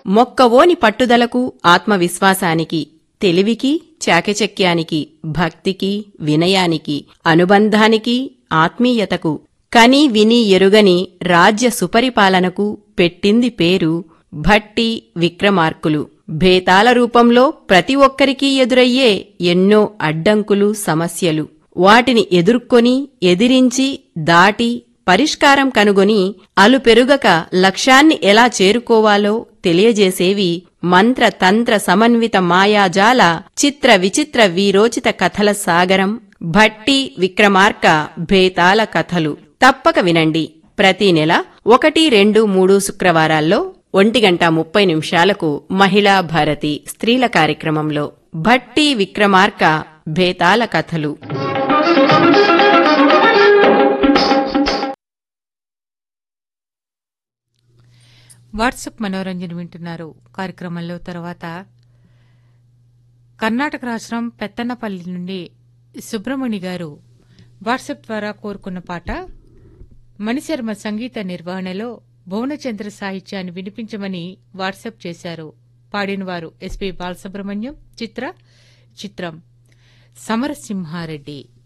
మొక్కవోని పట్టుదలకు ఆత్మవిశ్వాసానికి తెలివికి చాకచక్యానికి భక్తికి వినయానికి అనుబంధానికి ఆత్మీయతకు కని విని ఎరుగని రాజ్య సుపరిపాలనకు పెట్టింది పేరు భట్టి విక్రమార్కులు భేతాల రూపంలో ప్రతి ఒక్కరికీ ఎదురయ్యే ఎన్నో అడ్డంకులు సమస్యలు వాటిని ఎదుర్కొని ఎదిరించి దాటి పరిష్కారం కనుగొని అలుపెరుగక లక్ష్యాన్ని ఎలా చేరుకోవాలో తెలియజేసేవి మంత్ర తంత్ర సమన్విత మాయాజాల చిత్ర విచిత్ర వీరోచిత కథల సాగరం భట్టి విక్రమార్క భేతాల కథలు తప్పక వినండి ప్రతి నెల ఒకటి రెండు మూడు శుక్రవారాల్లో ఒంటి గంట ముప్పై నిమిషాలకు మహిళా భారతి స్త్రీల కార్యక్రమంలో భట్టి విక్రమార్క భేతాల కథలు వాట్సాప్ మనోరంజన వింటున్నారు కార్యక్రమంలో తర్వాత కర్ణాటక రాష్ట్రం పెత్తన్నపల్లి నుండి సుబ్రమణి గారు వాట్సాప్ ద్వారా కోరుకున్న పాట మణిశర్మ సంగీత నిర్వహణలో భువనచంద్ర సాహిత్యాన్ని వినిపించమని వాట్సాప్ చేశారు పాడినవారు ఎస్పి బాలసుబ్రహ్మణ్యం చిత్ర చిత్రం సమరసింహారెడ్డి